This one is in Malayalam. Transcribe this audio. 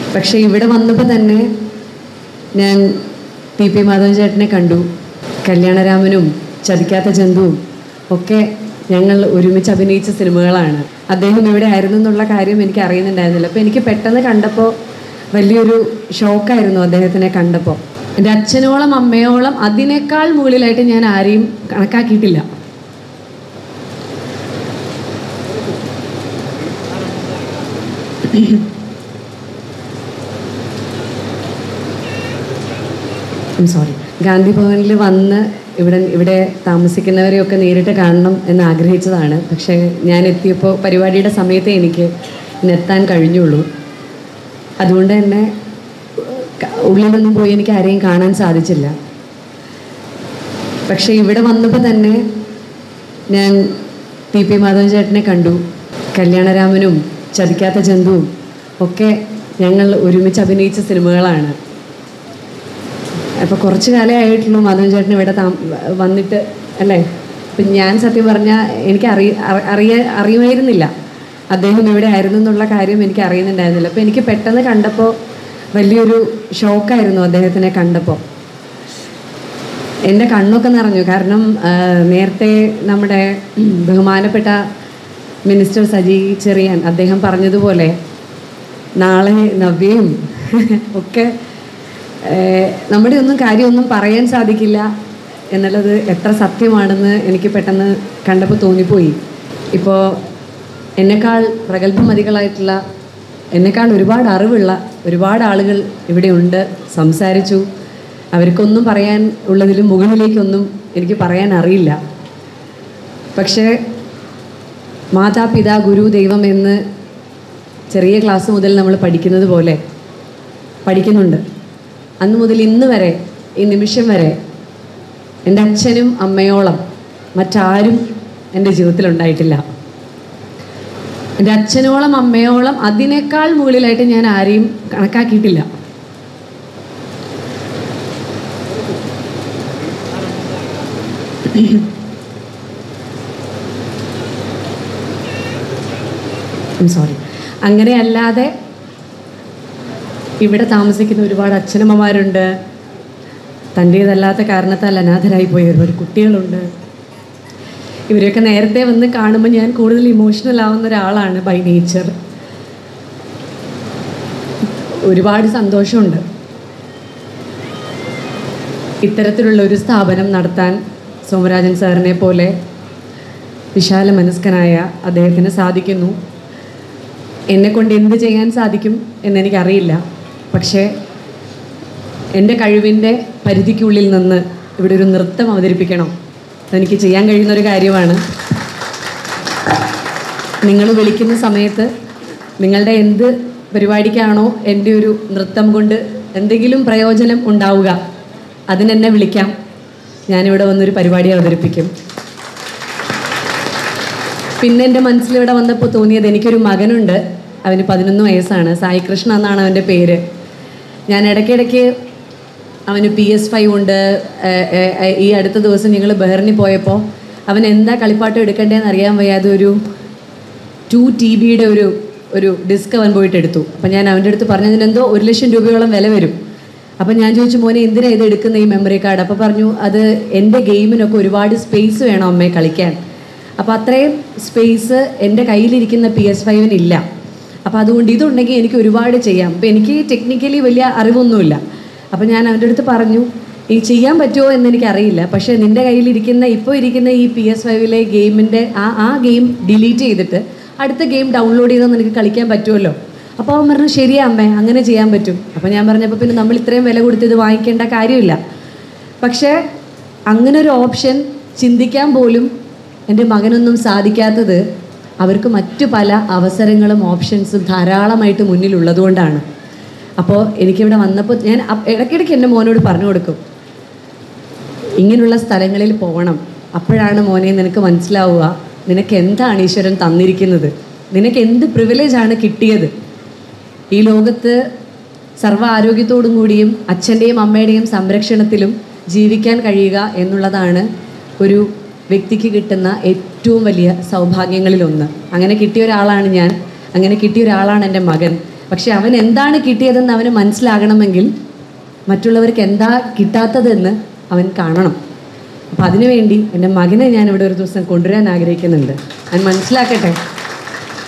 പക്ഷേ ഇവിടെ വന്നപ്പോൾ തന്നെ ഞാൻ ടി പി മാധവൻ ചേട്ടനെ കണ്ടു കല്യാണരാമനും ചതിക്കാത്ത ജന്തുവും ഒക്കെ ഞങ്ങൾ ഒരുമിച്ച് അഭിനയിച്ച സിനിമകളാണ് അദ്ദേഹം ഇവിടെ ആയിരുന്നു എന്നുള്ള കാര്യം എനിക്ക് അറിയുന്നുണ്ടായിരുന്നില്ല അപ്പോൾ എനിക്ക് പെട്ടെന്ന് കണ്ടപ്പോൾ വലിയൊരു ഷോക്കായിരുന്നു അദ്ദേഹത്തിനെ കണ്ടപ്പോൾ എൻ്റെ അച്ഛനോളം അമ്മയോളം അതിനേക്കാൾ മുകളിലായിട്ട് ഞാൻ ആരെയും കണക്കാക്കിയിട്ടില്ല സോറി ഗാന്ധി ഭവനിൽ വന്ന് ഇവിടെ ഇവിടെ താമസിക്കുന്നവരെയൊക്കെ നേരിട്ട് കാണണം എന്ന് ആഗ്രഹിച്ചതാണ് പക്ഷേ ഞാൻ എത്തിയപ്പോൾ പരിപാടിയുടെ സമയത്തേ എനിക്ക് ഇന്നെത്താൻ കഴിഞ്ഞുള്ളൂ അതുകൊണ്ട് തന്നെ ക- ഉള്ളിലൊന്നും പോയി എനിക്ക് ആരെയും കാണാൻ സാധിച്ചില്ല പക്ഷേ ഇവിടെ വന്നപ്പോൾ തന്നെ ഞാൻ ടി പി മാധവൻ ചേട്ടനെ കണ്ടു കല്യാണരാമനും ചതിക്കാത്ത ജന്തുവും ഒക്കെ ഞങ്ങൾ ഒരുമിച്ച് അഭിനയിച്ച സിനിമകളാണ് അപ്പോൾ കുറച്ച് കാലേ ആയിട്ടുള്ളൂ മാധവൻ ചേട്ടൻ ഇവിടെ താ വന്നിട്ട് അല്ലേ അപ്പം ഞാൻ സത്യം പറഞ്ഞാൽ എനിക്ക് അറി അറി- അറിയ അറിയുമായിരുന്നില്ല അദ്ദേഹം ഇവിടെ ആയിരുന്നു എന്നുള്ള കാര്യം എനിക്ക് അറിയുന്നുണ്ടായിരുന്നില്ല അപ്പോൾ എനിക്ക് പെട്ടെന്ന് കണ്ടപ്പോൾ വലിയൊരു ഷോക്കായിരുന്നു അദ്ദേഹത്തിനെ കണ്ടപ്പോൾ എൻ്റെ കണ്ണൊക്കെ നിറഞ്ഞു കാരണം ആ, നേരത്തെ നമ്മുടെ ഉം, ബഹുമാനപ്പെട്ട മിനിസ്റ്റർ സജി ചെറിയാൻ അദ്ദേഹം പറഞ്ഞതുപോലെ നാളെ നവ്യയും ഒക്കെ ഏഹ്, നമ്മുടെ ഒന്നും കാര്യമൊന്നും പറയാൻ സാധിക്കില്ല എന്നുള്ളത് എത്ര സത്യമാണെന്ന് എനിക്ക് പെട്ടെന്ന് കണ്ടപ്പോൾ തോന്നിപ്പോയി ഇപ്പോൾ എന്നെക്കാൾ പ്രഗത്ഭമതികളായിട്ടുള്ള എന്നെക്കാൾ ഒരുപാട് അറിവുള്ള ഒരുപാട് ആളുകൾ ഇവിടെ സംസാരിച്ചു അവർക്കൊന്നും പറയാൻ ഉള്ളതിലും മുകളിലേക്കൊന്നും എനിക്ക് പറയാൻ അറിയില്ല പക്ഷേ മാതാപിതാ ഗുരു ദൈവം എന്ന് ചെറിയ ക്ലാസ് മുതൽ നമ്മൾ പഠിക്കുന്നത് പോലെ പഠിക്കുന്നുണ്ട് അന്ന് മുതൽ ഇന്ന് വരെ ഈ നിമിഷം വരെ എൻ്റെ അച്ഛനും അമ്മയോളം മറ്റാരും എൻ്റെ ജീവിതത്തിലുണ്ടായിട്ടില്ല എൻ്റെ അച്ഛനോളം അമ്മയോളം അതിനേക്കാൾ മുകളിലായിട്ട് ഞാൻ ആരെയും കണക്കാക്കിയിട്ടില്ല സോറി അങ്ങനെയല്ലാതെ ഇവിടെ താമസിക്കുന്ന ഒരുപാട് അച്ഛനമ്മമാരുണ്ട് തൻ്റേതല്ലാത്ത കാരണത്താൽ അനാഥരായി പോയ ഒരുപാട് കുട്ടികളുണ്ട് ഇവരെയൊക്കെ നേരത്തെ വന്ന് കാണുമ്പോൾ ഞാൻ കൂടുതൽ ഇമോഷണൽ ആവുന്ന ഒരാളാണ് ബൈ നേച്ചർ ഒരുപാട് സന്തോഷമുണ്ട് ഇത്തരത്തിലുള്ള ഒരു സ്ഥാപനം നടത്താൻ സോമരാജൻ സാറിനെ പോലെ വിശാല മനസ്കനായ അദ്ദേഹത്തിന് സാധിക്കുന്നു എന്നെ കൊണ്ട് എന്ത് ചെയ്യാൻ സാധിക്കും എന്നെനിക്കറിയില്ല പക്ഷേ എൻ്റെ കഴിവിൻ്റെ പരിധിക്കുള്ളിൽ നിന്ന് ഇവിടെ ഒരു നൃത്തം അവതരിപ്പിക്കണം അതെനിക്ക് ചെയ്യാൻ കഴിയുന്ന ഒരു കാര്യമാണ് നിങ്ങൾ വിളിക്കുന്ന സമയത്ത് നിങ്ങളുടെ എന്ത് പരിപാടിക്കാണോ എൻ്റെ ഒരു നൃത്തം കൊണ്ട് എന്തെങ്കിലും പ്രയോജനം ഉണ്ടാവുക അതിനെന്നെ വിളിക്കാം ഞാനിവിടെ വന്നൊരു പരിപാടി അവതരിപ്പിക്കും പിന്നെ എൻ്റെ മനസ്സിലിവിടെ വന്നപ്പോൾ തോന്നിയത് എനിക്കൊരു മകനുണ്ട് അവന് പതിനൊന്ന് വയസ്സാണ് സായി കൃഷ്ണ എന്നാണ് അവൻ്റെ പേര് ഞാൻ ഇടയ്ക്കിടയ്ക്ക് അവന് പി എസ് ഫൈവ് ഉണ്ട് ഏഹ് ഏഹ് ഏഹ് ഈ അടുത്ത ദിവസം ഞങ്ങൾ ബഹറിനി പോയപ്പോൾ അവൻ എന്താ കളിപ്പാട്ടം എടുക്കേണ്ടതെന്ന് അറിയാൻ വയ്യാതെ ഒരു ടു ടി ബിയുടെ ഒരു ഒരു ഡിസ്ക് അവൻ പോയിട്ട് എടുത്തു അപ്പം ഞാൻ അവൻ്റെ അടുത്ത് പറഞ്ഞതിന് എന്തോ ഒരു ലക്ഷം രൂപയോളം വില വരും അപ്പം ഞാൻ ചോദിച്ചു മോനെ എന്തിനാണ് ഇത് എടുക്കുന്ന ഈ മെമ്മറി കാർഡ് അപ്പോൾ പറഞ്ഞു അത് എൻ്റെ ഗെയിമിനൊക്കെ ഒരുപാട് സ്പേസ് വേണം അമ്മയെ കളിക്കാൻ അപ്പോൾ അത്രയും സ്പേസ് എൻ്റെ കയ്യിലിരിക്കുന്ന പി എസ് ഫൈവിന് ഇല്ല അപ്പോൾ അതുകൊണ്ട് ഇതുണ്ടെങ്കിൽ എനിക്ക് ഒരുപാട് ചെയ്യാം അപ്പോൾ എനിക്ക് ടെക്നിക്കലി വലിയ അറിവൊന്നുമില്ല അപ്പോൾ ഞാൻ അവൻ്റെ അടുത്ത് പറഞ്ഞു ഈ ചെയ്യാൻ പറ്റുമോ എന്ന് എനിക്കറിയില്ല പക്ഷേ നിൻ്റെ കയ്യിലിരിക്കുന്ന ഇപ്പോൾ ഇരിക്കുന്ന ഈ പി എസ് ഫൈവിലെ ഗെയിമിൻ്റെ ആ ആ ഗെയിം ഡിലീറ്റ് ചെയ്തിട്ട് അടുത്ത ഗെയിം ഡൗൺലോഡ് ചെയ്താൽ നിനക്ക് കളിക്കാൻ പറ്റുമല്ലോ അപ്പോൾ അവൻ പറഞ്ഞു ശരിയാ അമ്മേ അങ്ങനെ ചെയ്യാൻ പറ്റും അപ്പോൾ ഞാൻ പറഞ്ഞപ്പോൾ പിന്നെ നമ്മൾ ഇത്രയും വില കൊടുത്ത് ഇത് വാങ്ങിക്കേണ്ട കാര്യമില്ല പക്ഷേ അങ്ങനെ ഒരു ഓപ്ഷൻ ചിന്തിക്കാൻ പോലും എൻ്റെ മകനൊന്നും സാധിക്കാത്തത് അവർക്ക് മറ്റു പല അവസരങ്ങളും ഓപ്ഷൻസും ധാരാളമായിട്ട് മുന്നിലുള്ളതുകൊണ്ടാണ് അപ്പോൾ എനിക്കിവിടെ വന്നപ്പോൾ ഞാൻ അ- ഇടയ്ക്കിടയ്ക്ക് എൻ്റെ മോനോട് പറഞ്ഞു കൊടുക്കും ഇങ്ങനെയുള്ള സ്ഥലങ്ങളിൽ പോകണം അപ്പോഴാണ് മോനെ നിനക്ക് മനസ്സിലാവുക നിനക്ക് എന്താണ് ഈശ്വരൻ തന്നിരിക്കുന്നത് നിനക്ക് എന്ത് പ്രിവിലേജാണ് കിട്ടിയത് ഈ ലോകത്ത് സർവ്വ ആരോഗ്യത്തോടും കൂടിയും അച്ഛൻ്റെയും അമ്മയുടെയും സംരക്ഷണത്തിലും ജീവിക്കാൻ കഴിയുക എന്നുള്ളതാണ് ഒരു വ്യക്തിക്ക് കിട്ടുന്ന ഏറ്റവും വലിയ സൗഭാഗ്യങ്ങളിലൊന്ന് അങ്ങനെ കിട്ടിയ ഒരാളാണ് ഞാൻ അങ്ങനെ കിട്ടിയ ഒരാളാണ് എൻ്റെ മകൻ പക്ഷെ അവൻ എന്താണ് കിട്ടിയതെന്ന് അവന് മനസ്സിലാകണമെങ്കിൽ മറ്റുള്ളവർക്ക് എന്താ കിട്ടാത്തതെന്ന് അവൻ കാണണം അപ്പം അതിനുവേണ്ടി എൻ്റെ മകനെ ഞാൻ ഇവിടെ ഒരു ദിവസം കൊണ്ടുവരാൻ ആഗ്രഹിക്കുന്നുണ്ട് അവൻ മനസ്സിലാക്കട്ടെ